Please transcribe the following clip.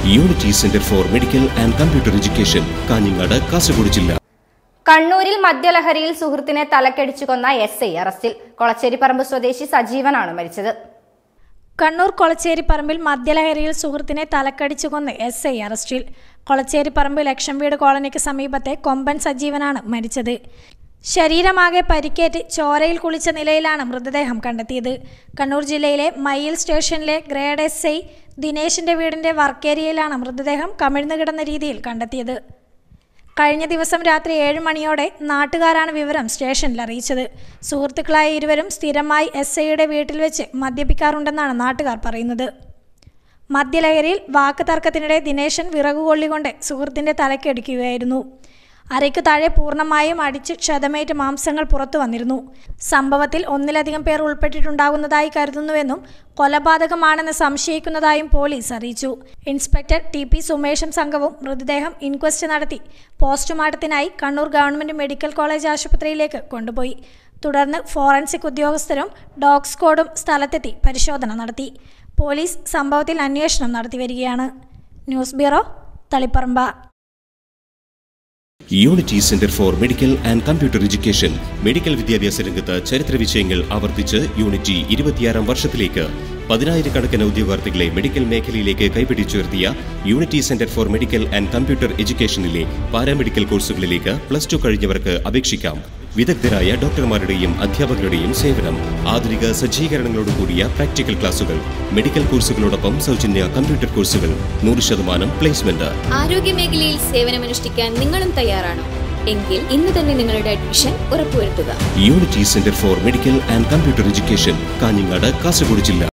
unity centre for medical and computer education Kanhangad Kasaragod ജില്ല കണ്ണൂരിൽ മദ്യലഹരിയിൽ സുഹൃത്തിനെ തലക്കടിച്ചു കൊന്ന എസ് ഐ അറസ്റ്റിൽ കൊളച്ചേരിപ്പറമ്പ് സ്വദേശി സജീവനാണ് മരിച്ചത് കണ്ണൂർ കൊളച്ചേരിപ്പറമ്പിൽ മദ്യലഹരിയിൽ സുഹൃത്തിനെ തലക്കടിച്ചു കൊന്ന് എസ് ഐ അറസ്റ്റിൽ കൊളച്ചേരിപ്പറമ്പ് ലക്ഷം വീട് കോളനിക്ക് സമീപത്തെ കൊമ്പൻ സജീവനാണ് മരിച്ചത് ശരീരമാകെ പരിക്കേറ്റ് ചോരയിൽ കുളിച്ച നിലയിലാണ് മൃതദേഹം കണ്ടെത്തിയത് കണ്ണൂർ ജില്ലയിലെ മയ്യിൽ സ്റ്റേഷനിലെ ഗ്രേഡ് എസ് ഐ ദിനേശിന്റെ വീടിന്റെ വർക്കേരിയയിലാണ് മൃതദേഹം കമിഴ്ന്നു കിടന്ന രീതിയിൽ കണ്ടെത്തിയത് കഴിഞ്ഞ ദിവസം രാത്രി ഏഴ് മണിയോടെ നാട്ടുകാരാണ് വിവരം സ്റ്റേഷനിൽ അറിയിച്ചത് സുഹൃത്തുക്കളായ ഇരുവരും സ്ഥിരമായി എസ് ഐയുടെ വീട്ടിൽ വെച്ച് മദ്യപിക്കാറുണ്ടെന്നാണ് നാട്ടുകാർ പറയുന്നത് മദ്യലഹരിയിൽ വാക്ക് തർക്കത്തിനിടെ ദിനേശൻ വിറകുകൊള്ളികൊണ്ട് സുഹൃത്തിന്റെ തലക്കടിക്കുകയായിരുന്നു അരയ്ക്കു താഴെ പൂർണ്ണമായും അടിച്ച് ക്ഷതമേറ്റ് മാംസങ്ങൾ പുറത്തു വന്നിരുന്നു സംഭവത്തിൽ ഒന്നിലധികം പേർ ഉൾപ്പെട്ടിട്ടുണ്ടാകുന്നതായി കരുതുന്നുവെന്നും കൊലപാതകമാണെന്ന് സംശയിക്കുന്നതായും പോലീസ് അറിയിച്ചു ഇൻസ്പെക്ടർ ടി പി സുമേഷും സംഘവും മൃതദേഹം ഇൻക്വസ്റ്റ് നടത്തി പോസ്റ്റ്മോർട്ടത്തിനായി കണ്ണൂർ ഗവൺമെന്റ് മെഡിക്കൽ കോളേജ് ആശുപത്രിയിലേക്ക് കൊണ്ടുപോയി തുടർന്ന് ഫോറൻസിക് ഉദ്യോഗസ്ഥരും ഡോഗ് സ്ക്വാഡും സ്ഥലത്തെത്തി പരിശോധന നടത്തി പോലീസ് സംഭവത്തിൽ അന്വേഷണം നടത്തി വരികയാണ് news bureau Taliparamba unity centre for medical and computer education medical വിദ്യാഭ്യാസ രംഗത്ത് ചരിത്ര വിഷയങ്ങൾ ആവർത്തിച്ച് യൂണിറ്റി ഇരുപത്തിയാറാം വർഷത്തിലേക്ക് പതിനായിരക്കണക്കിന് ഉദ്യോഗാർത്ഥികളെ മെഡിക്കൽ മേഖലയിലേക്ക് കൈപിടിച്ചുയർത്തിയ unity centre for medical and computer എഡ്യൂക്കേഷനിലെ പാരാമെഡിക്കൽ കോഴ്സുകളിലേക്ക് പ്ലസ് ടു കഴിഞ്ഞവർക്ക് അപേക്ഷിക്കാം വിദഗ്ധരായ ഡോക്ടർമാരുടെയും അധ്യാപകരുടെയും സേവനം ആധുനിക സജ്ജീകരണങ്ങളോട് കൂടിയ പ്രാക്ടിക്കൽ ക്ലാസുകൾ മെഡിക്കൽ കോഴ്സുകളോടൊപ്പം സൗജന്യ കമ്പ്യൂട്ടർ കോഴ്സുകൾ നൂറ് ശതമാനം പ്ലേസ്മെന്റ് ആരോഗ്യമേഖലയിൽ സേവനമനുഷ്ഠിക്കാൻ നിങ്ങളും തയ്യാറാണോ എങ്കിൽ ഇന്ന് തന്നെ നിങ്ങളുടെ അഡ്മിഷൻ ഉറപ്പുവരുത്തുക unity centre for medical and computer education Kanhangad Kasaragod ജില്ല